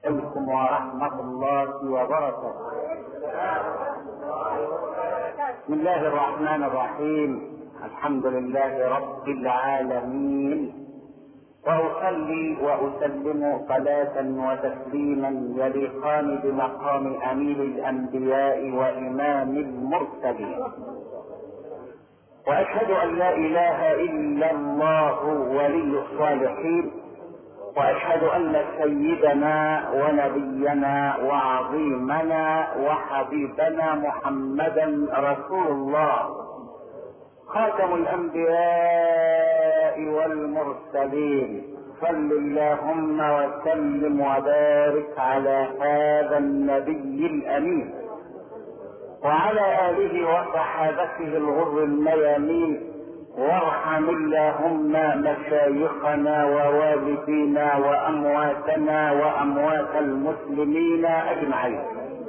عليكم ورحمة الله وبركاته بسم الله الرحمن الرحيم الحمد لله رب العالمين وأصلي وأسلم صلاة وتسليما يليقان بمقام أمير الأنبياء وإمام المرسلين وأشهد أن لا إله إلا الله ولي الصالحين واشهد ان سيدنا ونبينا وعظيمنا وحبيبنا محمدا رسول الله خاتم الانبياء والمرسلين صل اللهم وسلم وبارك على هذا النبي الامين وعلى اله وصحابته الغر الميامين وارحم اللهم مشايخنا ووالدينا وامواتنا واموات المسلمين اجمعين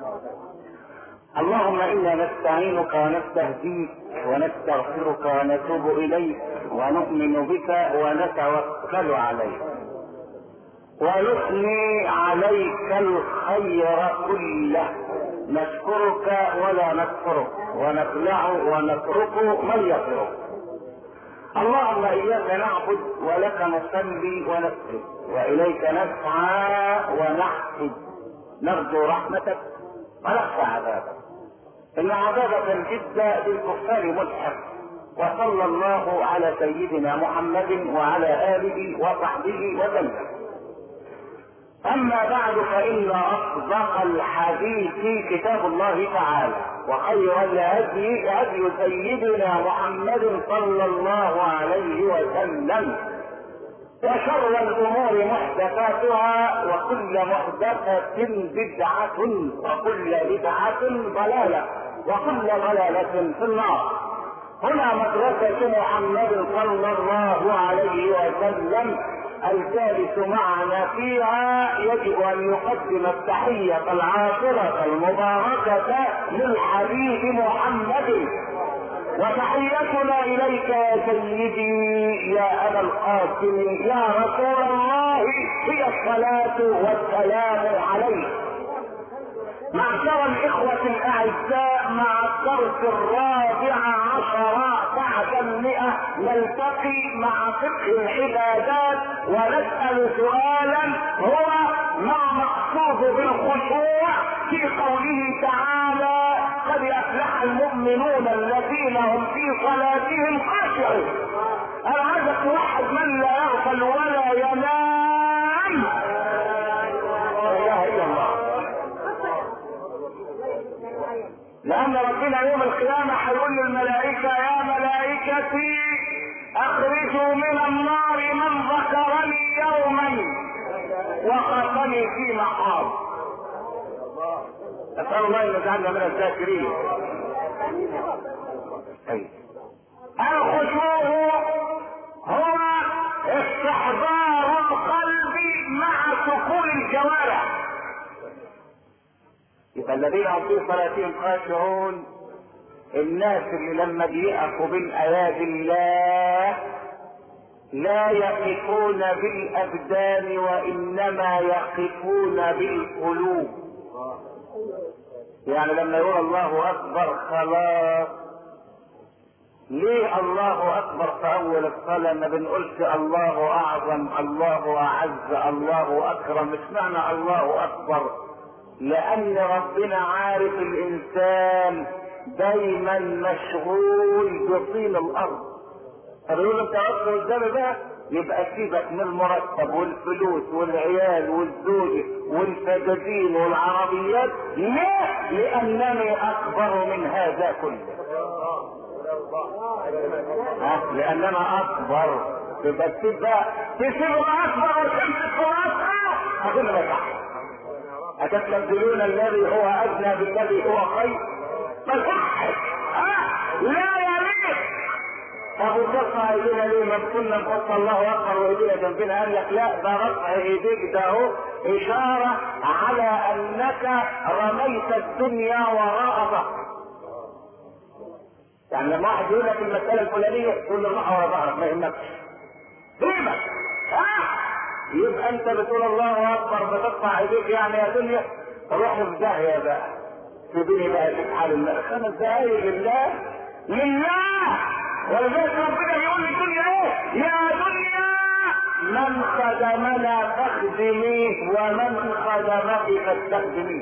اللهم انا نستعينك ونستهديك ونستغفرك ونتوب اليك ونؤمن بك ونتوكل عليك ونثني عليك الخير كله نشكرك ولا نكفرك ونخلع ونترك من يكفرك اللهم اياك نعبد ولك نصلي ونسجد واليك نسعى ونحفد نرجو رحمتك ونخشى عذابك ان عذابك الجد بالكفار ملحق وصلى الله على سيدنا محمد وعلى اله وصحبه وسلم اما بعد فان اصدق الحديث كتاب الله تعالى وخير الهدي هدي سيدنا محمد صلى الله عليه وسلم وشر الامور محدثاتها وكل محدثة بدعة وكل بدعة ضلالة وكل ضلالة في النار هنا مدرسة محمد صلى الله عليه وسلم الجالس معنا فيها يجب ان يقدم التحية العاطرة المباركة للحبيب محمد وتحيتنا اليك يا سيدي يا ابا القاسم يا رسول الله هي الصلاة والسلام عليك معشر الإخوة الأعزاء مع الدرس الرابع عشر بعد المئة نلتقي مع فقه العبادات ونسأل سؤالا هو ما مقصود بالخشوع في قوله تعالى قد أفلح المؤمنون الذين هم في صلاتهم خاشعون أنا عايزك توحد من لا يغفل ولا ينام لا إله إلا الله لان ربنا يوم القيامة هيقول للملائكة يا ملائكتي اخرجوا من النار من ذكرني يوما وخافني في مقام اسأل الله ان يجعلنا من الذاكرين طيب الخشوع هو استحضار القلب مع سكون الجوارح يبقى الذين هم في صلاتهم خاشعون الناس اللي لما بيقفوا بين ايات الله لا يقفون بالابدان وانما يقفون بالقلوب يعني لما يقول الله اكبر خلاص ليه الله اكبر في اول الصلاة ما بنقولش الله اعظم الله اعز الله اكرم مش معنى الله اكبر لان ربنا عارف الانسان دايما مشغول بطين الارض فبيقول انت واقف قدامي بقى يبقى سيبك من المرتب والفلوس والعيال والزوجة والفدادين والعربيات لا لانني اكبر من هذا كله ها لاننا اكبر تبقى تسيب بقى تسيب اكبر وتمسك في راسها هتبقى صح أتستبدلون الذي هو أدنى بالذي هو خير؟ ما صحش أه لا يليق أبو ترفع إيدينا ليه ما كنا نحط الله أكبر وإيدينا جنبنا قال لك لا ده رفع إيديك ده أهو إشارة على أنك رميت الدنيا وراء ظهرك يعني لما واحد يقول لك المسألة الفلانية تقول له روح ورا ظهرك ما يهمكش سيبك ها يبقى انت بتقول الله اكبر بتقطع ايديك يعني يا دنيا روح في داهيه بقى سيبيني بقى في حال الله خمس دقايق لله لله ولذلك ربنا بيقول للدنيا ايه يا دنيا من خدمنا فاخدميه ومن خدمك فاستخدميه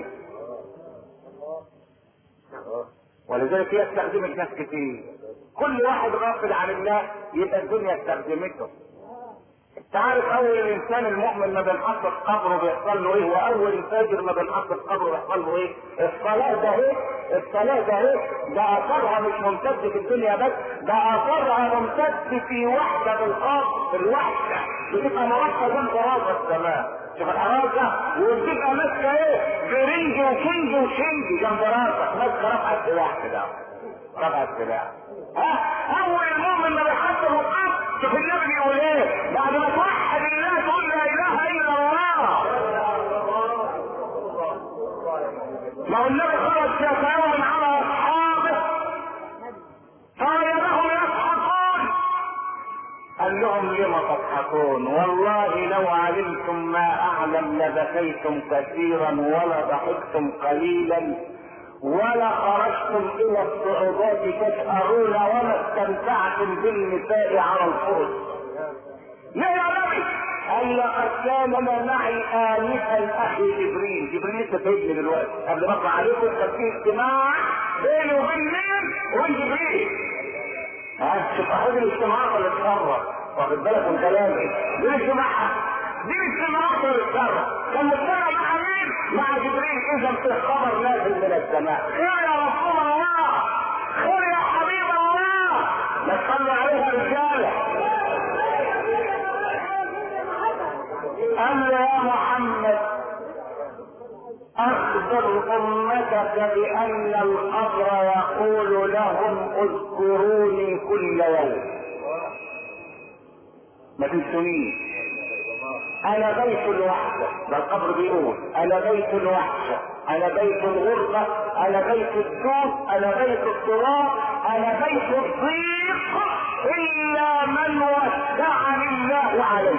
ولذلك هي استخدمت ناس كتير كل واحد غافل عن الله يبقى الدنيا استخدمته تعرف اول الانسان المؤمن ما بينحط في قبره بيحصل له ايه واول الفاجر ما بينحط في قبره بيحصل له ايه الصلاه ده ايه الصلاه ده ايه ده اثرها مش ممتد في الدنيا بس ده اثرها ممتد في وحده الارض في الوحده بتبقى مركزه جنب راس السماء شوف الحراسه وبتبقى ماسكه ايه برنج وكنج وشنج جنب راسك ماسكه رفع السلاح كده رفع السلاح ها اول المؤمن ما بيحط في القبر شوف النبي بيقول ايه بعد ما توحد الله تقول لا اله الا الله ما هو النبي خرج ذات يوم على اصحابه فوجدهم يضحكون قال لهم لم تضحكون والله لو علمتم ما اعلم لبكيتم كثيرا ولا ضحكتم قليلا ولا خرجتم الى الصعوبات تسألون وما استمتعتم بالنساء على الفرس ليه يا نبي قال لقد كان معي آنفا أخي جبريل جبريل لسه سيدني دلوقتي قبل ما أطلع عليكم كان في اجتماع بيني وبين مين؟ وبين جبريل ها شوف أخذ الاجتماعات ولا اتفرج واخد بالك من كلامي دي الاجتماعات دي الاجتماعات ولا اتفرج كان مجتمع مع مين؟ مع جبريل إذا في خبر نازل من السماء خير يا رسول الله خير يا حبيب الله لا تصلي عليها رجاله قال له يا محمد اخبر امتك بان القبر يقول لهم اذكروني كل يوم ما تنسونيش انا بيت الوحدة ده القبر بيقول انا بيت الوحشة انا بيت الغربة انا بيت السوء انا بيت التراب انا بيت الضيق الا من وسعني الله عليه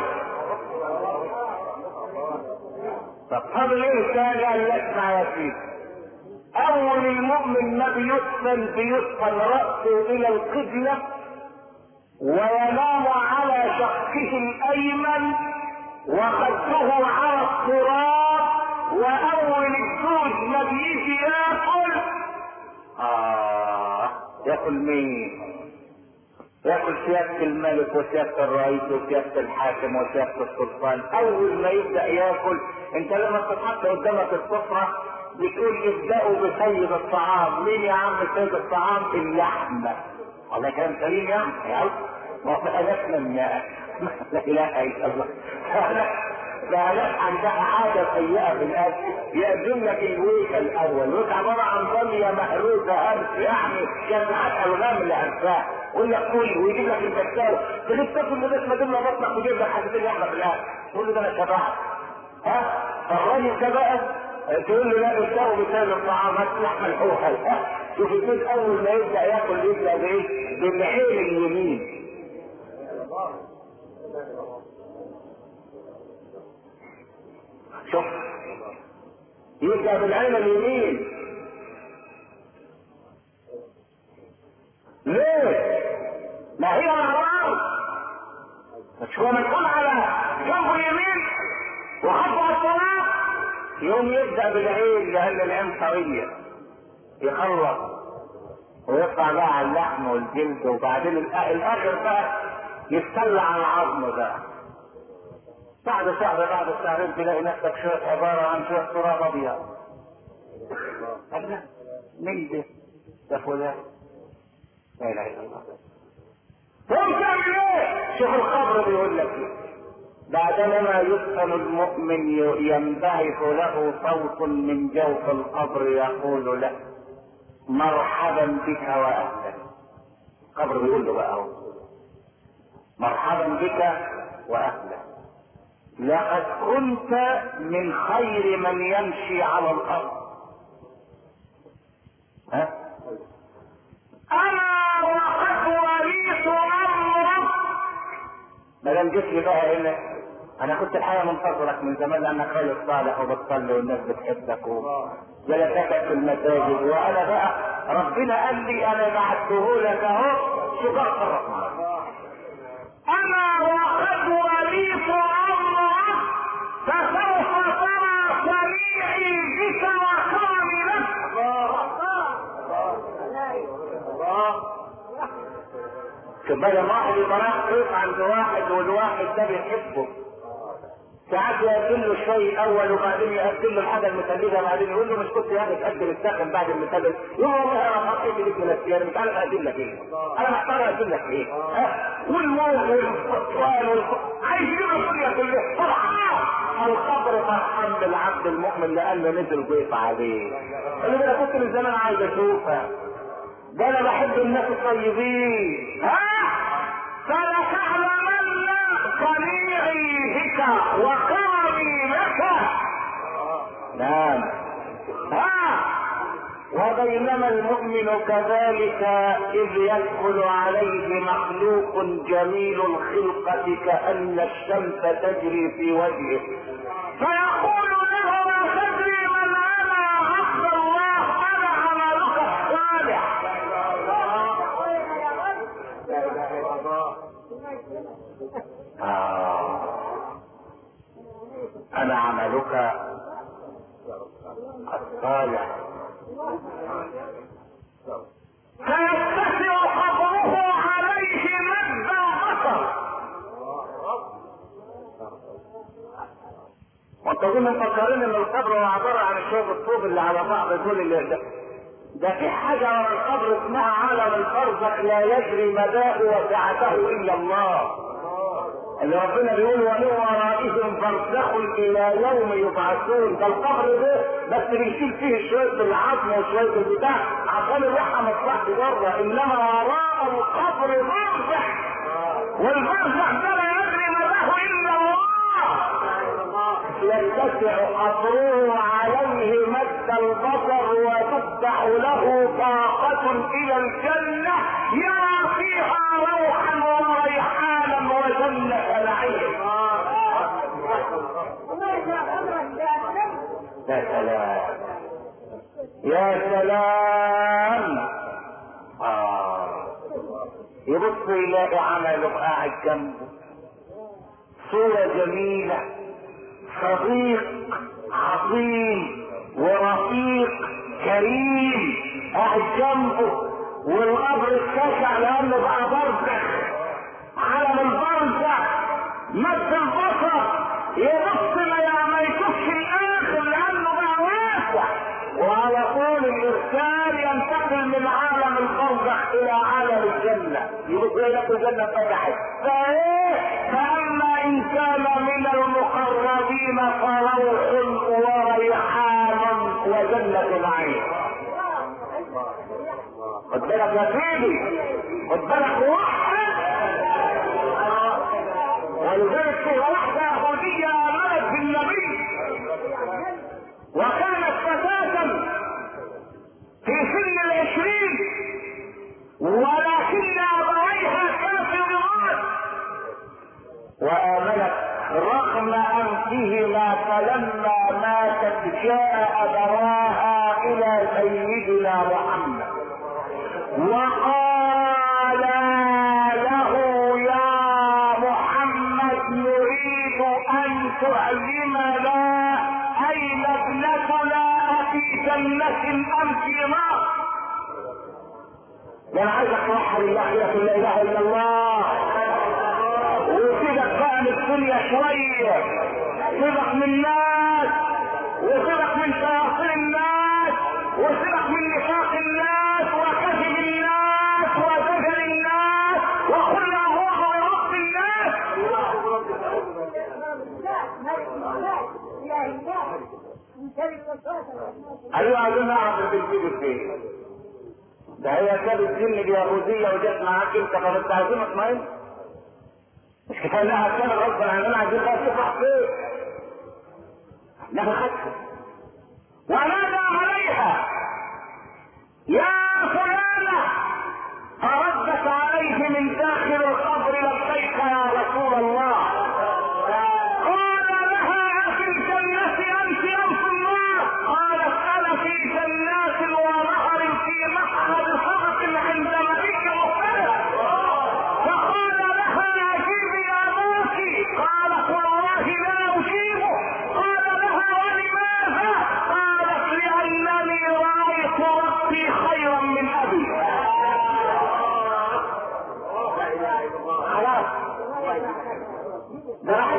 طب فضل ايه تاني قال اسمع يا سيدي اول المؤمن ما بيدفن بيدفن راسه الى القبله وينام على شقه الايمن وخده على التراب واول الزوج ما بيجي ياكل اه ياكل مين ياكل سيادة الملك وسيادة الرئيس وسيادة الحاكم وسيادة السلطان اول ما يبدأ ياكل انت لما تتحط قدامك السفرة بتقول ابدأوا بسيد الطعام مين يا عم سيد الطعام اللحمة الله كلام سليم يا عم يا ما فقدتنا من لا اله الا الله لا لا عندها عادة سيئة في الأكل يقدم لك الويكة الأول ويك عبارة عن ضمية مهروسة أمس يعني كان معاك ألغام اللي عرفاه يقول لك كل ويجيب لك الدكتور تجيب تاكل لغاية ما تملى بطنك ويجيب لك حاجتين لحمة في الأكل تقول له ده أنا شبعت ها فالراجل ده بقى تقول له لا ابدأوا بسائل الطعام هات لحمة الحوحة ها شوف البيت أول ما يبدأ ياكل يبدأ بإيه؟ بالعين اليمين شوف يبدأ بالعين اليمين ليه؟ ما هي الأمراض مش هو مسؤول على جنبه اليمين وخطوة الصلاة يوم يبدأ بالعين لأن العين قوية يخلص ويطلع بقى على اللحم والجلد وبعدين الآخر بقى يتسلى على العظم بقى بعد شهر بعد شهرين تلاقي نفسك شوية عبارة عن شوية تراب أبيض. أبدا مين ده؟ ده فلان. لا إله إلا الله. تقوم تعمل إيه؟ شوف الخبر بيقول لك إيه. بعدما يدفن المؤمن ينبعث له صوت من جوف القبر يقول له مرحبا بك واهلا. القبر بيقول له بقى اهو. مرحبا بك واهلا. لقد كنت من خير من يمشي على الارض ها انا وقد وليت امرك ما دام جيت لي بقى هنا انا كنت الحقيقه منتظرك من زمان لانك راجل صالح وبتصلي والناس بتحبك وجلساتك في المساجد وانا بقى ربنا قال لي انا بعته لك اهو شوف اتصرف معاك انا وقد وليت امرك فسوف ترى صنيعي بك وكرمي لك شوف بدل ما واحد يبقى رايح ضيف عند واحد والواحد ده بيحبه ساعات يقدم له الشاي الاول وبعدين يقدم له الحاجه المثلجه وبعدين يقول له مش كنت يا اخي تقدم الساخن بعد المثلج يقول والله انا حطيت لك من السيارة مش عارف اقدم لك ايه انا محتار اقدم لك ايه ها والموت والسؤال والخ... عايز يجيب الدنيا كلها فرحان القبر فرحان بالعبد المؤمن لانه نزل ضيف عليه اللي انا كنت من زمان عايز اشوفها ده انا بحب الناس الطيبين ها فلتعلمن صنيعي بك وكرمي لك نعم ها وبينما المؤمن كذلك إذ يدخل عليه مخلوق جميل الخلقة كأن الشمس تجري في وجهه فيقول له ما تدري من انا عبد الله انا عملك الصالح آه. أنا عملك الصالح فيتسع قبره عليه مد البصر وانتظن مفكرين ان القبر هو عبارة عن شوية الطوب اللي على بعض دول اللي ده ده في حاجة ورا القبر اسمها عالم البرزخ لا يجري مداه وسعته الا الله اللي ربنا بيقول ومن ورائهم برزخ الى يوم يبعثون ده القبر ده بس بيشيل فيه شويه العظم وشويه البتاع عشان الروح ما تطلعش بره انما وراء القبر برزخ والبرزخ ده لا يجري مداه الا الله يتسع قبره عليه مد البصر وتفتح له طاقة إلى الجنة يرى فيها روحا وريحانا وجنة نعيم يا سلام يا سلام آه يبص يلاقي عمله قاعد جنبه صورة جميلة صديق عظيم ورفيق كريم قاعد جنبه والقبر اتسع لانه بقى برزخ علم البرزخ مد البصر يبص ما ما يشوفش الاخر لانه بقى واسع وعلى طول الارسال ينتقل من عالم البرزخ الى عالم الجنه يبص يلاقي الجنه فتحت فايه فاما ان كان من المقربين فروح وريحان وجنه نعيم خد بالك يا سيدي خد بالك واحد ولذلك في واحدة يهودية آمنت بالنبي وكانت فتاة في سن العشرين ولكن أبويها كافرات وآمنت رغم أنفهما فلما ماتت جاء أبواها إلى سيدنا محمد وقال له يا محمد نريد أن تعلمنا أين ابنتنا أفي جنة أم في نار ده انا عايزك توحد الله كده لا اله الا الله وسيبك بقى من الدنيا شويه سيبك من الناس وسيبك من شياطين الناس وسيبك من نفاق الناس وكذب الناس وزجر الناس وكل اعوذ برب الناس ايوه عايزين نعرف الفيديو فين ده هي كانت الجن اليهودية وجت معاك انت فانت عايزين اطمئن مش كفايه انها كانت غصبا عننا عايزين بقى تفرح فين انها خدت ونادى عليها يا فلانة فردت عليه من داخل القبر لبيك يا رسول الله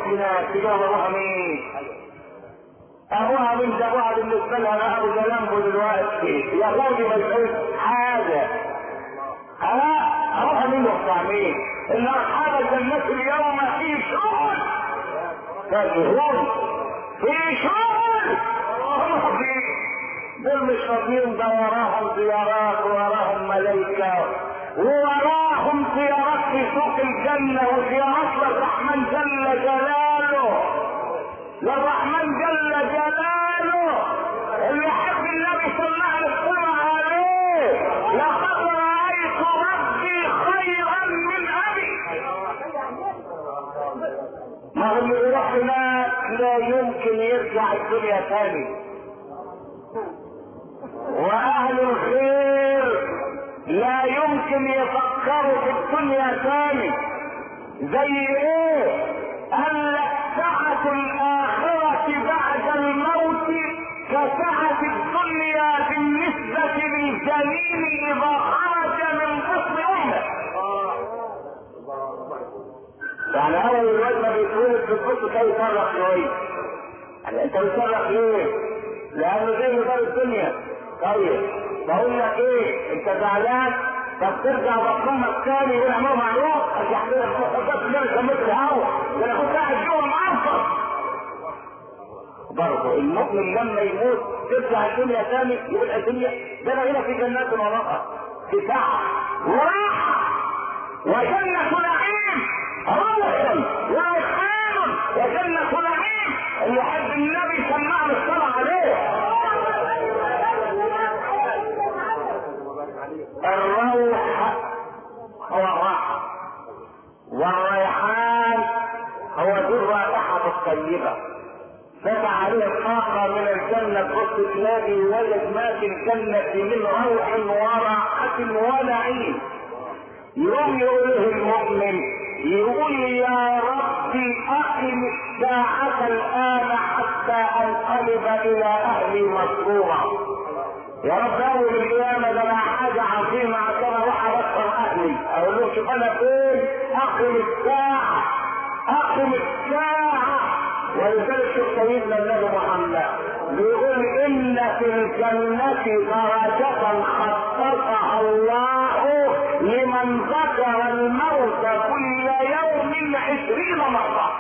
هناك تجاوب ابوها مين؟ ابوها من ده ابوها بالنسبه لها بقى ابو جلامبو دلوقتي يهودي ما يسويش حاجه ها اروح مين وبتاع مين؟ ان اصحاب الجنات اليوم في شغل تجهول في شغل هم في دول مش فاضيين ده وراهم زيارات وراهم ملائكه ووراهم زيارات في سوق الجنه وزيارات للرحمن جل جلاله للرحمن جل جلاله اللي يحب النبي صلى الله عليه وسلم عليه لقد رايت ربي خيرا من ابي ما هو اللي يروح هناك لا يمكن يرجع الدنيا تاني واهل الخير لا يمكن يفكروا في الدنيا تاني زي ايه قال لك سعة الاخرة بعد الموت كسعة الدنيا بالنسبة للجنين اذا خرج من بطن امه يعني اول الواد ما بيتولد في البطن كان يصرخ شويه يعني انت بتصرخ ليه؟ لانه زي نظام الدنيا طيب بقول لك ايه انت زعلان طب ترجع بطنك تاني ويعملوا معروف ارجع كده خلاص اللي انا سميت الهوا ده انا كنت قاعد جوه معصب برضه المؤمن لما يموت ترجع الدنيا تاني يبقى الدنيا ده انا هنا في جنات ونهر في ساعه وراحه وجنة نعيم روح وريحان وجنة نعيم اللي يحب النبي سمعنا الصلاة عليه الروح هو الراحة والريحان هو ذو الرائحة الطيبة فتح عليه الطاقة من الجنة تبص تلاقي وجد ما في الجنة من روح وراحة ونعيم يوم يقول له المؤمن يقول يا ربي أقم الساعة الآن حتى أنقلب إلى أهلي مسرورا يا رب اول القيامة ده انا حاجة عظيمة عشان اروح ابصر اهلي اقول لهم شوف انا فين اقم الساعة اقم الساعة ولذلك شوف سيدنا النبي محمد بيقول ان في الجنة درجة خصصها الله لمن ذكر الموت كل يوم عشرين مرة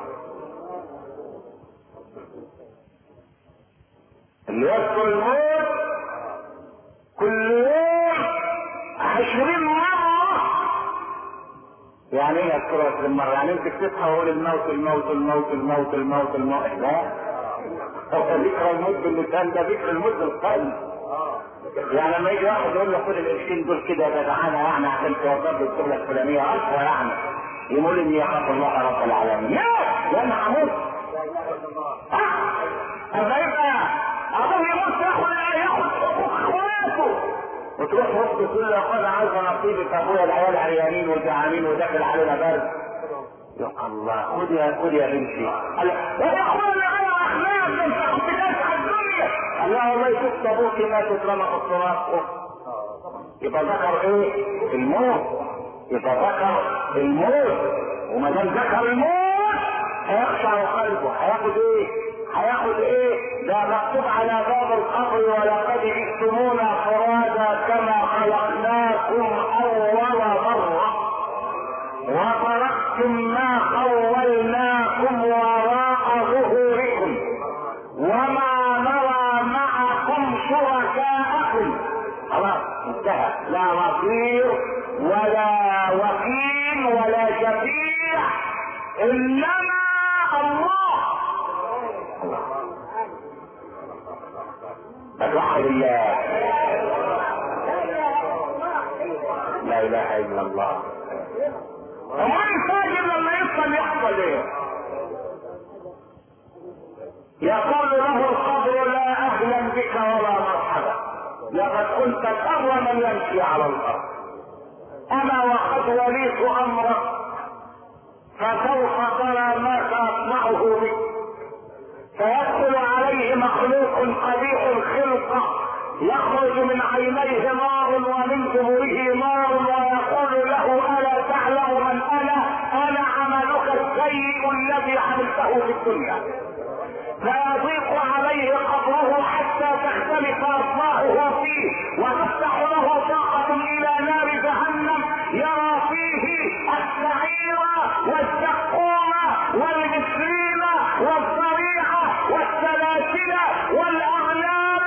اللي يذكر الموت كل يوم عشرين مرة يعني ايه اذكره عشرين مرة؟ يعني انت تصحى وقول الموت الموت الموت الموت الموت الموت لا هو ذكر الموت باللسان ده ذكر الموت بالقلب يعني لما يجي واحد يقول له خد القرشين دول كده يا جدعانه يعني عشان توظف لي الشغله الفلانيه اقوى يعني يقول اني يخاف الله رب العالمين لا لا انا هموت اما يبقى ابوه يموت ياخد ياخد اخواته وتروح وسط تقول له يا اخويا عايز نصيبي في ابويا العيال عريانين وجعانين وداخل علينا برد يا الله خد يا خد يا بنتي قال يا اخويا انا اخلاق ده انت كنت تسعى الدنيا قال لها والله شفت ابوك ما تترمى في التراب يبقى ذكر ايه؟ الموت يبقى ذكر الموت وما دام ذكر الموت هيخشع قلبه هياخد ايه؟ هياخد ايه؟ ده مكتوب على باب القبر ولقد جئتمونا فرادا كما خلقناكم اول مره وتركتم ما خولناكم وراء ظهوركم وما نرى معكم شركاءكم خلاص انتهى لا نصير ولا وكيل ولا شفيع انما الله الوحد الله لا اله الا الله ومن فاجر لما يصل يحصل ايه يقول له القبر لا اهلا بك ولا مرحبا لقد كنت شر من يمشي على الارض انا وقد وليت امرك فسوف ترى ما ساصنعه بك فيدخل عليه مخلوق قبيح الخلقه يخرج من عينيه نار ومن دبره نار ويقول له الا تعلم من انا انا عملك السيء الذي عملته في الدنيا فيضيق عليه قبره حتى تختلف اصبعه فيه وتفتح له طاقة الى نار جهنم يرى فيه السعير والزقوم والمسلين والضريع والسلاسل والاغلال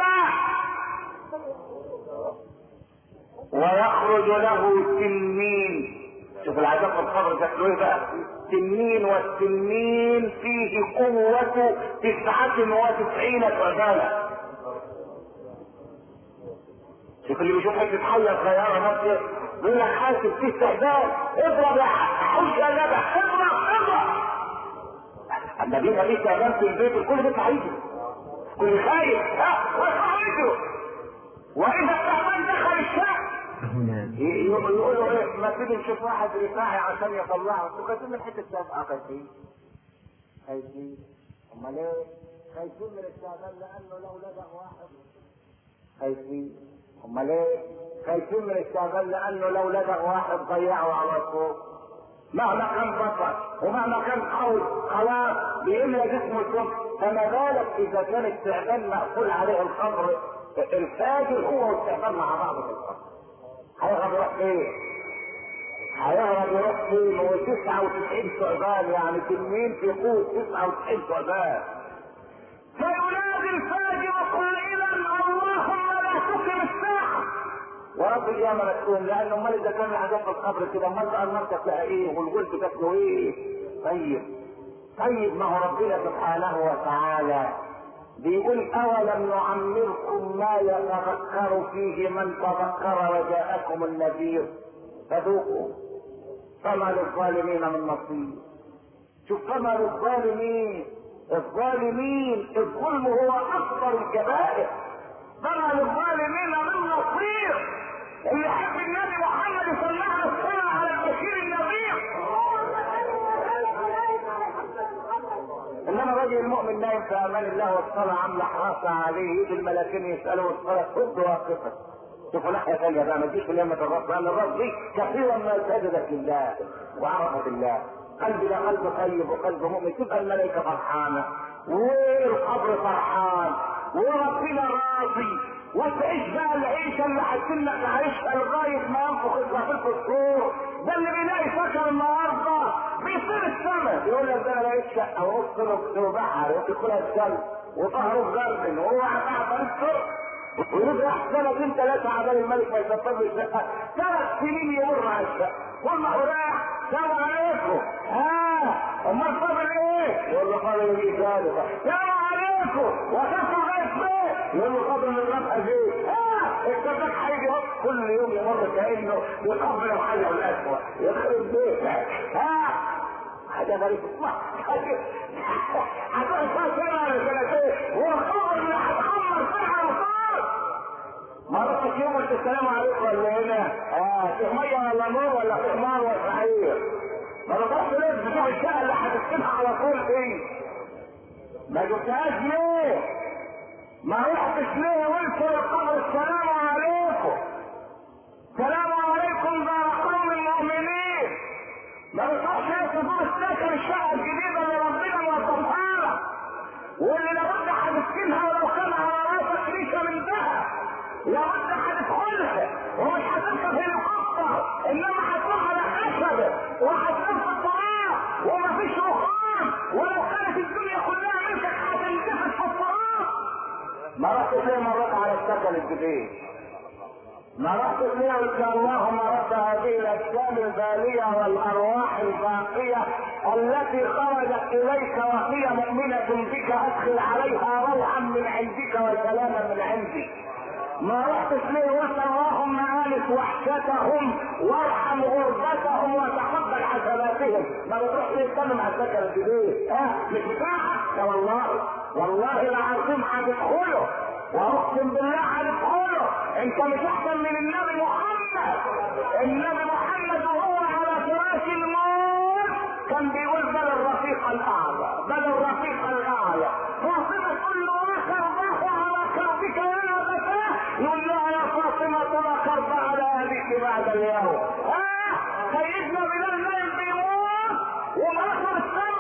ويخرج له تنين شوف العذاب في القبر شكله ايه بقى تنين والتنين فيه قوة تسعة وتسعين شعبانة شوف اللي بيشوف حتة حية صغيرة نفسه يقول لك حاسب في استعداد اضرب يا حوش يا جدع اضرب اضرب اما جينا ليه استعداد في البيت الكل بيطلع يجري كل خايف ها ويطلع يجري واذا التعبان دخل الشارع يقولوا ايه ما تيجي نشوف واحد رفاعي عشان يطلعه انتوا خايفين من حته سابقه خايفين خايفين امال ايه خايفين من التعبان لانه لو لدغ واحد خايفين امال ايه خايفين من التعبان لانه لو لدغ واحد ضيعه على طول مهما كان بطل ومهما كان قوي خلاص بيملى جسمه الكم فما بالك اذا كان التعبان مقفول عليه الخمر الفاجر هو والتعبان مع بعض في الخمر هيهرب يروح فين؟ هيهرب يروح فين؟ هو 99 ثعبان يعني تنين في قوة 99 ثعبان فينادي الفاجر قائلا اللهم لا تقم الساعة ورب القيامة مسؤول لأن أمال إذا كان العذاب في القبر كده أمال بقى النار تاكلها إيه والولد تاكله إيه؟ طيب طيب ما هو ربنا سبحانه وتعالى بيقول أولم نعمركم ما يتذكر فيه من تذكر وجاءكم النذير فذوقوا فما للظالمين من نصير شوف فما للظالمين الظالمين الظلم هو أكبر الكبائر فما للظالمين من نصير اللي يحب النبي محمد صلى الله عليه وسلم على البشير النذير انما الرجل المؤمن نايم في امان الله والصلاه عامله حراسه عليه يجي الملاكين يسالوا الصلاه ترد واقفه شوفوا ناحيه ثانيه بقى ما تجيش كلمه الرب لان الرب دي كثيرا ما سجدت لله وعرفت الله قلبي ده قلب طيب وقلب مؤمن تبقى الملائكه فرحانه والقبر فرحان وربنا راضي وتعيش بقى العيشه اللي هتسلك عيشها لغايه ما ينفخ الزفير في الصور ده اللي بيلاقي سكر النهارده بيصير السما يقول لك ده انا لقيت شقه ونص نص بحر وتدخلها السما وظهره في جردن وهو قاعد السوق ويروح سنتين ثلاثة عبال الملك ما يسفر له الشقة ثلاث سنين يمر على الشقة والله هو رايح سلام عليكم ها امال فاضل ايه؟ يقول له فاضل ايه ذلك سلام عليكم وصلتوا لغاية فين؟ يقول له فاضل من الرفقة فين؟ ها السباك هيجي هوب كل يوم يمر كأنه يقبل الحجر الأسود يخرب بيتك ها حاجة غريبة هتقعد فيها سنة ولا سنتين والخبر اللي هتخمر سنة وصار ما رحتش يوم قلت السلام عليكم ولا هنا اه في ميه ولا نور ولا في حمار ولا حرير ما رحتش ليه بتشوف الشقه اللي هتسكنها على طول دي ما جبتهاش ليه ما رحتش ليه قلت للقبر السلام عليكم السلام عليكم دار قوم المؤمنين ما بتروحش ليه تزور السكن الشقه الجديده اللي ربنا وصفها لك واللي لابد هتسكنها ولو كان على راسك ريشه من ذهب لابد هتدخلها ومش هتركب هليكوبتر انما هتروح على خشبه وهتنام في التراب ومفيش رخام ولو كانت الدنيا كلها ملكك هتنتفخ في التراب ما رحتش ليه مرات على السكن الجديد ما رحتش ليه قلت اللهم رب هذه الاجسام الباليه والارواح الباقيه التي خرجت اليك وهي مؤمنه بك ادخل عليها روحا من عندك وسلاما من عندك ما رحتش ليه قلت اللهم انس وحشتهم وارحم غربتهم وتقبل حسناتهم ما بتروح ليه تسلم على السكن الجديد ها مش بتاعك لا والله والله العظيم هتدخله واقسم بالله هندخله انت مش احسن من النبي محمد النبي محمد وهو على فراش الموت كان بيقول بل الرفيق الاعلى بل الرفيق الاعلى فاطمه كل اخر الله على كربك يا ابتاه يقول لها يا فاطمه لا كرب على ابيك بعد اليوم اه سيدنا بلال نايم بيموت ومناخر السماء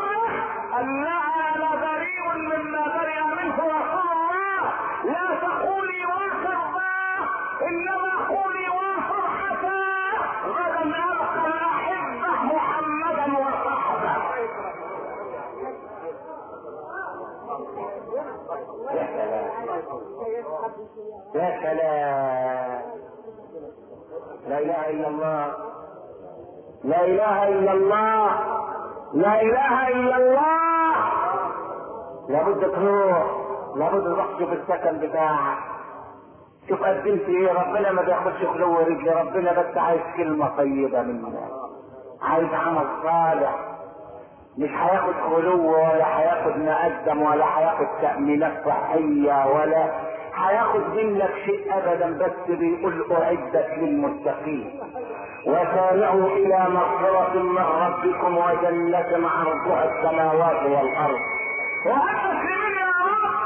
يا سلام لا اله الا الله لا اله الا الله لا اله الا الله لابد تروح لابد تروح تشوف السكن بتاعك شوف قدمت ايه ربنا ما بياخدش خلو رجلي ربنا بس عايز كلمة طيبة منك عايز عمل صالح مش هياخد خلو ولا هياخد مقدم ولا هياخد تأمينات صحية ولا هياخد منك شيء ابدا بس بيقول اعدت للمتقين وسارعوا الى مغفرة من ربكم وجنة عرضها السماوات والارض وهالمسلمين يا رب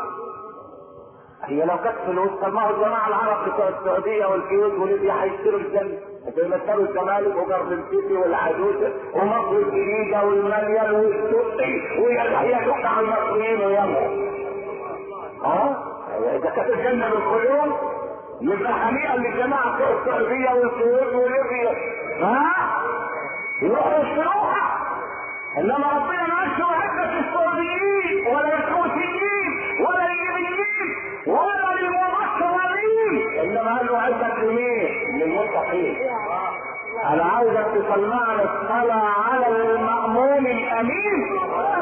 هي لو كانت فلوس طب ما هو الجماعه العرب بتوع السعوديه والكويت وليبيا هيشتروا الجنه بيمثلوا الزمالك وجرن سيتي والعجوز ومصر الجديده والمليان والسوقي وهي تقطع المصريين ويمهم اه اذا كانت الجنه بالقلوب يبقى هنيئا للجماعه بتوع السعوديه والكويت وليبيا ها يروحوا يشتروها انما ربنا ما يشتروا عدة السعوديين ولا الكويتيين ولا الليبيين ولا للمصريين انما قال له عدة لمين؟ للمتقين انا عاوزك تصنعني الصلاة على المأمون الامين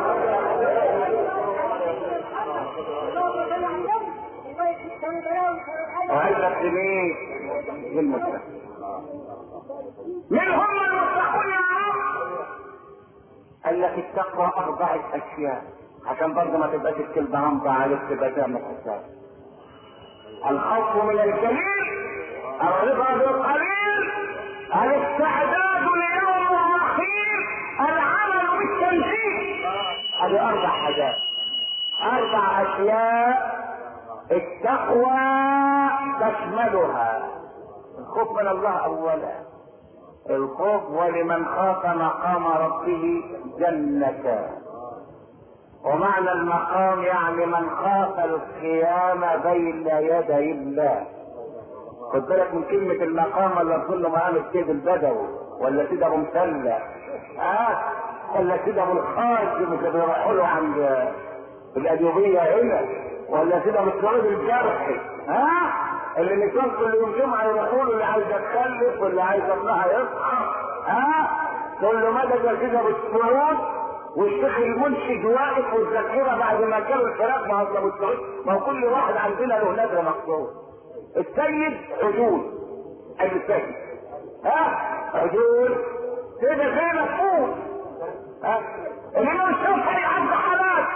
وعدة لمين؟ للمتقين من هم المتقون يا رب قال لك التقوى أربعة أشياء عشان برضه ما تبقاش الكلمة همضة عليك تبقى تعمل حساب الخوف من الجليل الرضا بالقليل الاستعداد ليوم الرحيل العمل بالتنفيذ هذه أربع حاجات أربع أشياء التقوى تشملها الخوف من الله أولا الخوف ولمن خاف مقام ربه جنتان ومعنى المقام يعني من خاف القيام بين يدي الله خد بالك من كلمة المقام ولا تقول له مقام السيد البدوي ولا سيد ابو مسلة اه ولا سيد ابو الخاص اللي بيروحوا له عند الايوبية هنا ولا سيد ابو السعود الجرحي ها آه؟ اللي النسوان كل يوم جمعة يروحوا له اللي عايز تخلف واللي عايز ابنها يصحى ها تقول له مدى يا سيد ابو السعود والشيخ المنشد واقف والذاكره بعد ما كانوا الفراق مع ابو السعود ما هو كل واحد عندنا له نادره مقصود السيد حدود اي السيد ها حدود كده زي مفهوم ها انما الشيخ هيعد حالات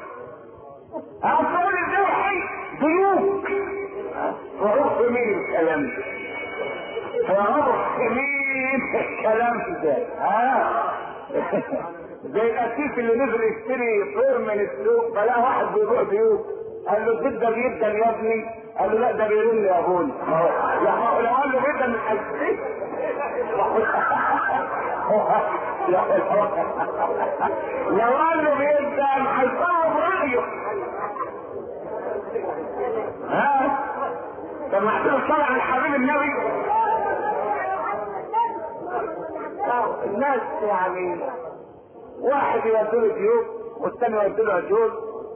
اقول الجرحي ضيوف وعرف مين الكلام ده وعرف مين الكلام ده ها زي الاسيس اللي نزل يشتري طير من السوق فلقى واحد بيبيع بيوت قال له جدا جدا يا ابني قال له لا ده بيرن يا ابوي يا هو لو قال له جدا مش هيشتري لو قال له جدا هيصوب رايه ها سمعت له صلاه على حبيب النبي الناس يعني واحد يودي له جيوب والثاني يودي له عجول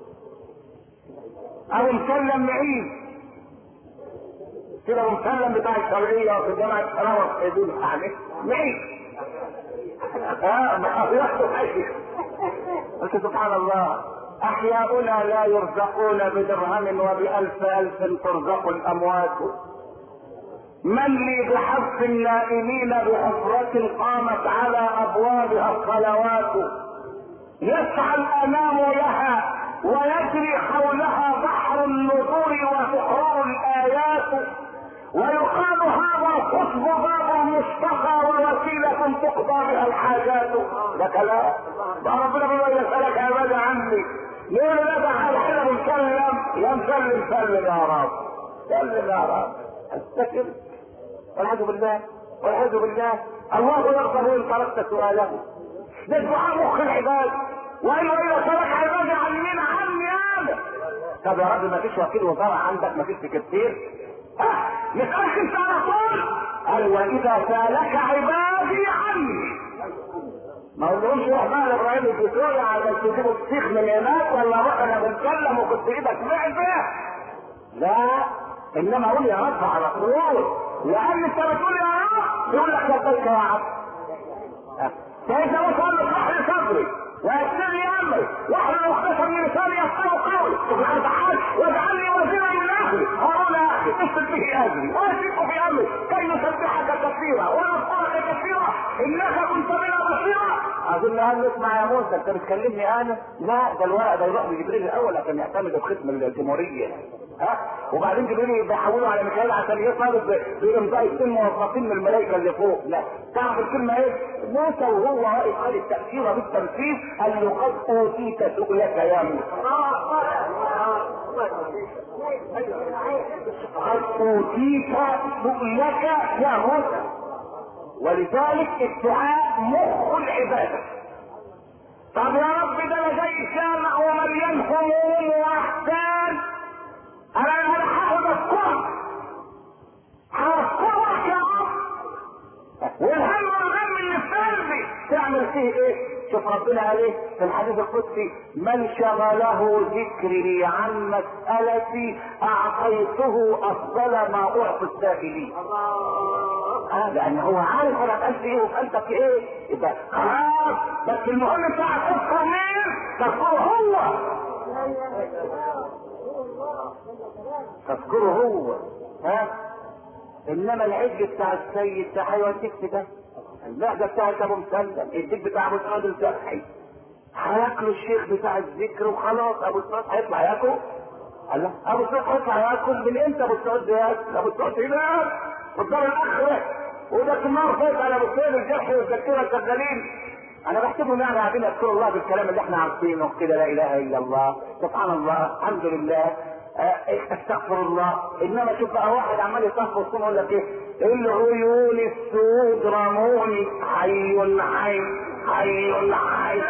ابو مسلم معين كده ابو مسلم بتاع الشرعيه في جامعه سراوه في دول يعني معين اه ما ياخدوا حاجه قلت سبحان الله احياؤنا لا يرزقون بدرهم وبالف الف ترزق الاموات من لي بحق النائمين بحفرة قامت على أبوابها الصلوات يسعى الأنام لها ويجري حولها بحر النذور وبحور الآيات ويقال هذا الخطب باب المصطفى ووسيلة تقضى بها الحاجات ده كلام ده ربنا بيقول يسألك عبادة عني ليه لا تعال حين مسلم يا مسلم سلم يا رب سلم يا رب استكر والعياذ بالله والعياذ بالله الله يغضب وان تركت سؤاله ده دعاء مخ العباد والا اذا ترك عبادي عن مين عني انا طب يا رب ما فيش وكيل وزاره عندك ما فيش سكرتير اه نسالك انت على طول قال واذا سالك عبادي عني ما قلتهمش روح بقى لابراهيم الدكتوري عشان تجيبوا السيخ من هناك ولا روح انا بتكلم وكنت ايدك معزه لا انما قول يا رب على طول لان انت بتقول يا رب يقول لك لبيك يا عبد فاذا وصل اشرح لي صدري ويسر لي امري واحلل عقدة من لساني يفقهوا قولي سبحانه وتعالى واجعلني وزيرا من اهلي هارون يا اخي اشتد به اجري واشركه في امري كي نسبحك كثيرا ونذكرك كثيرا انك كنت بنا بصيرا اظن قال له اسمع يا موسى انت بتكلمني انا لا ده الورق ده يروح لجبريل الاول عشان يعتمد بختم الجمهوريه ها وبعدين جبريل بيحولوا على ميكائيل عشان يطالب بامضاء اثنين موظفين من الملائكه اللي فوق لا تعرف الكلمه ايه؟ موسى وهو واقف قال التاثير بالتنفيذ قال له قد اوتيت سؤلك يا موسى قد اوتيت سؤلك يا موسى ولذلك الدعاء مخ العباده طب يا رب ده انا جاي سامع ومليان هموم واحزان انا انا هاخد الكل هذكرك يا رب والهم والغم اللي في قلبي تعمل فيه ايه؟ شوف ربنا قال ايه في الحديث القدسي من شغله ذكري عن مسألتي اعطيته افضل ما اعطي السائلين اه لان هو عارف انا في قلبي ايه وفي قلبك ايه يبقى خلاص بس المهم بتاعك تذكر مين؟ تذكره هو تذكره هو ها انما العج بتاع السيد ده هيوديك في ده المعده بتاعت ابو مسلم الديك بتاع ابو سعود الفتحي هياكلوا الشيخ بتاع الذكر وخلاص ابو سعود هيطلع ياكل الله ابو سعود هيطلع ياكل من امتى ابو سعود بياكل ابو سعود هناك في الدار الاخره وده النار فات على ابو سعود الجرح والذكيره شغالين انا بحسبهم يعني قاعدين يذكروا الله بالكلام اللي احنا عارفينه كده لا اله الا الله سبحان الله الحمد لله استغفر الله انما شوف بقى واحد عمال يصف وسطهم يقول لك ايه العيون السود رموني حي حي حي حي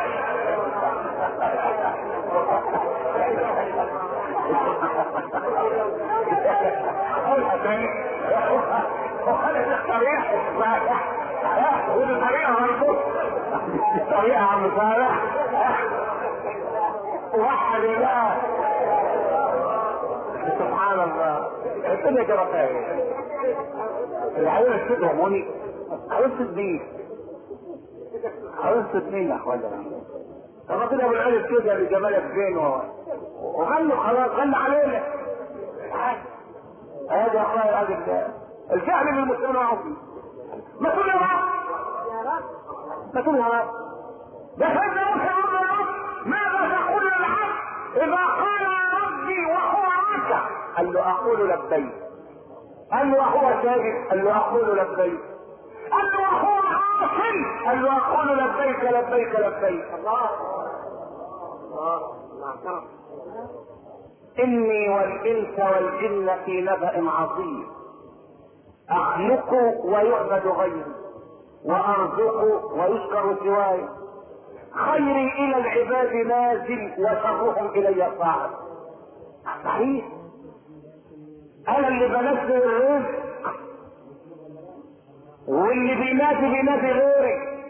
قولها تاني وخلت الطريق ودي طريقة برضه طريقة يا عم صالح وحد الله سبحان الله الدنيا جرفاية العيون السود هرموني عيون سود مين؟ عيون سود مين يا اخوانا؟ طب كده ابو العيون السود يا جمالك فين وغنوا خلاص غنى علينا هذا يا اخويا هذا الجهل للمسلمين عظيم ما تقول يا رب ما تقول يا رب ده سيدنا موسى يقول يا رب ماذا تقول للعبد اذا قال يا ربي وهو راكع قال له اقول لبيك قال له وهو ساجد قال له اقول لبيك قال له وهو عاصم قال له اقول لبيك لبيك لبيك الله الله اني والانس والجن في نبأ عظيم اخلق ويعبد غيري وارزق ويشكر سواي خيري الى العباد نازل وشرهم الي صاعد صحيح انا اللي بنزل الرزق واللي بينادي بينادي غيري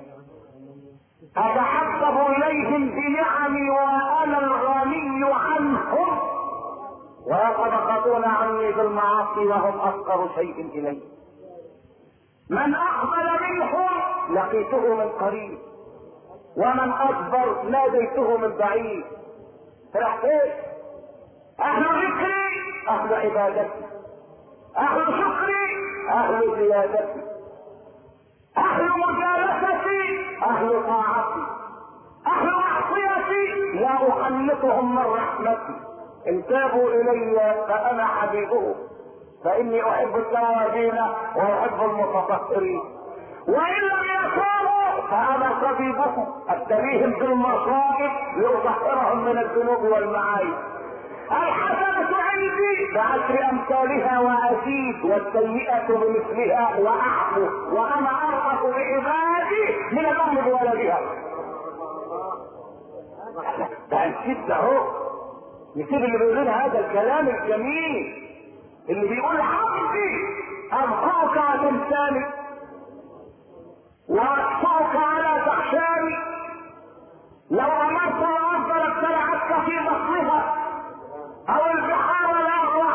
اتحبب اليهم بنعمي وانا الغني عنهم ويتبخطون عني بالمعاصي وهم افقر شيء الي من اقبل منهم لقيته من قريب ومن اكبر ناديته من بعيد فرحت ايه اهل ذكري اهل عبادتي اهل شكري اهل زيادتي اهل مجالستي اهل طاعتي اهل معصيتي لا اخلطهم من رحمتي ان تابوا الي فانا حبيبهم فاني احب التوابين واحب المتطهرين وان لم يتوبوا فانا طبيبهم ابتليهم بالمصائب لاطهرهم من الذنوب والمعايب الحسنة عندي بعشر امثالها وازيد والسيئة بمثلها واعفو وانا ارأف بعبادي من الام بولدها ده نسيت اهو نسيب اللي بيقول هذا الكلام الجميل اللي بيقول عبدي ابقاك وتنساني واقصاك على تخشاني لو امرت الارض لابتلعتك في بطنها او البحار لاغرقتها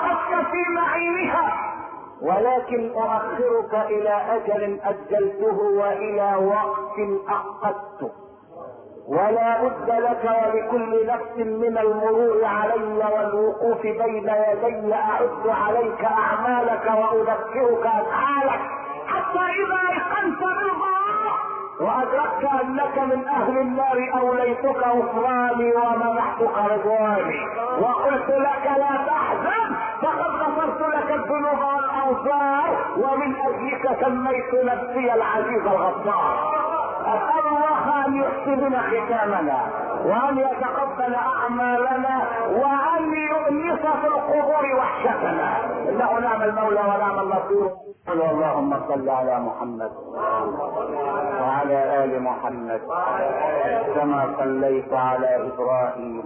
بعينها ولكن أؤخرك إلى أجل أجلته وإلى وقت أقدته ولا بد لك ولكل نفس من المرور علي والوقوف بين يدي أعد عليك أعمالك وأذكرك أفعالك حتى اذا ايقنت بالغاء وأدركت أنك من أهل النار أوليتك غفراني ومنحتك رضواني وقلت لك لا تحزن فقد غفرت لك الذنوب والأوزار ومن أجلك سميت نفسي العزيز الغفار أسأل الله أن يحسن ختامنا وأن يتقبل أعمالنا وأن يؤنس في القبور وحشتنا إنه نعم المولى ونعم النصير اللهم صل على محمد وعلى آل محمد كما صليت على إبراهيم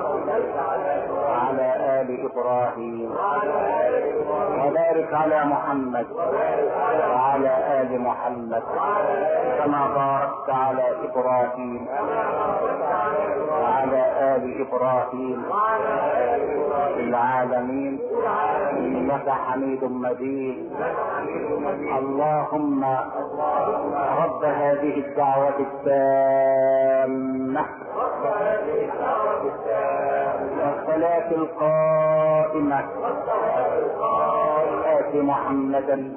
وعلى آل إبراهيم وبارك على محمد وعلى آل محمد كما باركت على إبراهيم وعلى آل إبراهيم في العالمين إنك حميد مجيد اللهم رب هذه الدعوة التامة والصلاة القائمة آت محمدا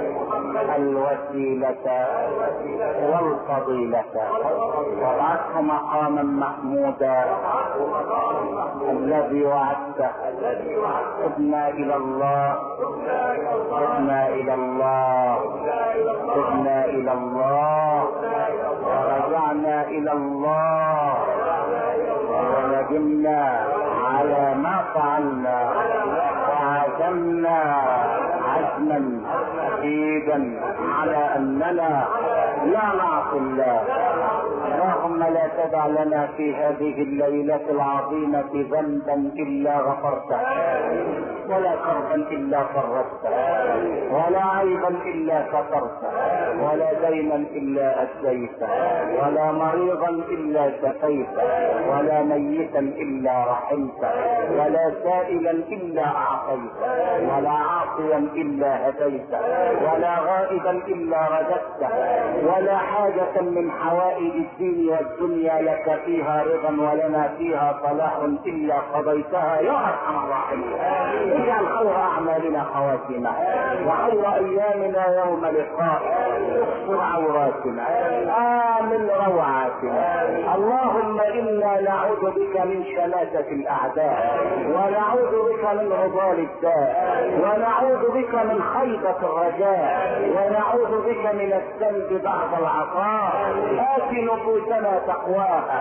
الوسيلة والفضيلة وابعثه مقاما محمودا الذي وعدته تبنا إلى الله تبنا إلى الله تبنا إلى الله ورجعنا إلى الله وندمنا على ما فعلنا وعزمنا عزما اكيدا على اننا لا نعصي الله اللهم لا تدع لنا في هذه الليلة العظيمة ذنبا إلا غفرته ولا كربا إلا فرجته ولا عيبا إلا سترته ولا دينا إلا أديته ولا مريضا إلا شفيته ولا ميتا إلا رحمته ولا سائلا إلا أعطيته ولا عاصيا إلا هديته ولا غائبا إلا رددته ولا حاجة من حوائج الدين والدنيا لك فيها رضا ولنا فيها صلاح إلا قضيتها يا أرحم الراحمين اجعل خير أعمالنا خواتمة وخير أيامنا يوم لقاء استر عوراتنا آمن روعاتنا اللهم إنا نعوذ بك من شماتة الأعداء ونعوذ بك من عضال الداء ونعوذ بك من خيبة الرجاء ونعوذ بك من الذنب بعد العطاء آت نفوسنا تقواها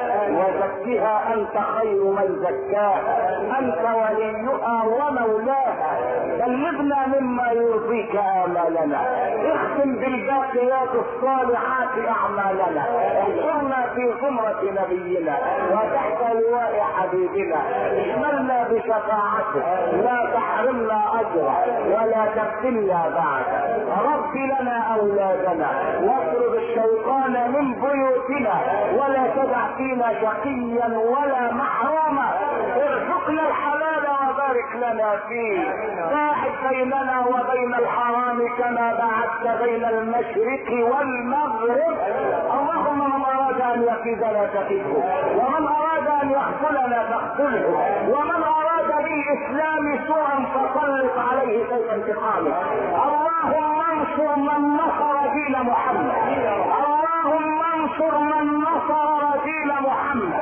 وزكها أنت خير من زكاها أنت وليها ومولاها بلغنا مما يرضيك آمالنا اختم بالباقيات الصالحات أعمالنا انصرنا في زمرة نبينا وتحت لواء حبيبنا اشملنا بشفاعته لا تحرمنا أجره ولا تفتنا بعد رب لنا أولادنا واطرد الشيطان من بيوتنا ولا تدع فينا شقيا ولا محروما ارزقنا الحلال وبارك لنا فيه باعد بيننا وبين الحرام كما باعدت بين المشرق والمغرب اللهم من اراد ان يكيدنا تكده ومن اراد ان يخذلنا تخذله ومن اراد بالاسلام سوءا فسلط عليه سيف انتقامه اللهم انصر من نصر دين محمد اللهم انصر من نصر دين محمد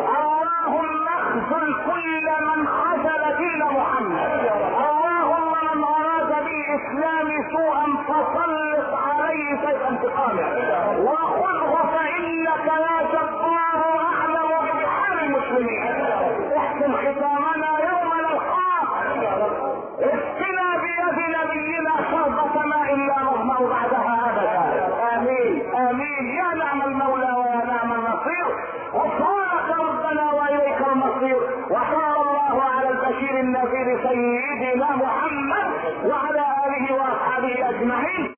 اللهم اخذل كل من خذل دين محمد اللهم من اراد بالاسلام سوءا فسلط عليه سيف انتقامه وخذه فانك يا جبار اعلم بحال المسلمين احسن ختامنا يوم نلقاك اسقنا بيد نبينا شربة ماء لا نظمأ بعدها ابدا امين امين يا نعم المولى ويا نعم النصير غفرانك ربنا واليك المصير وصلى الله على البشير النذير سيدنا محمد وعلى اله واصحابه اجمعين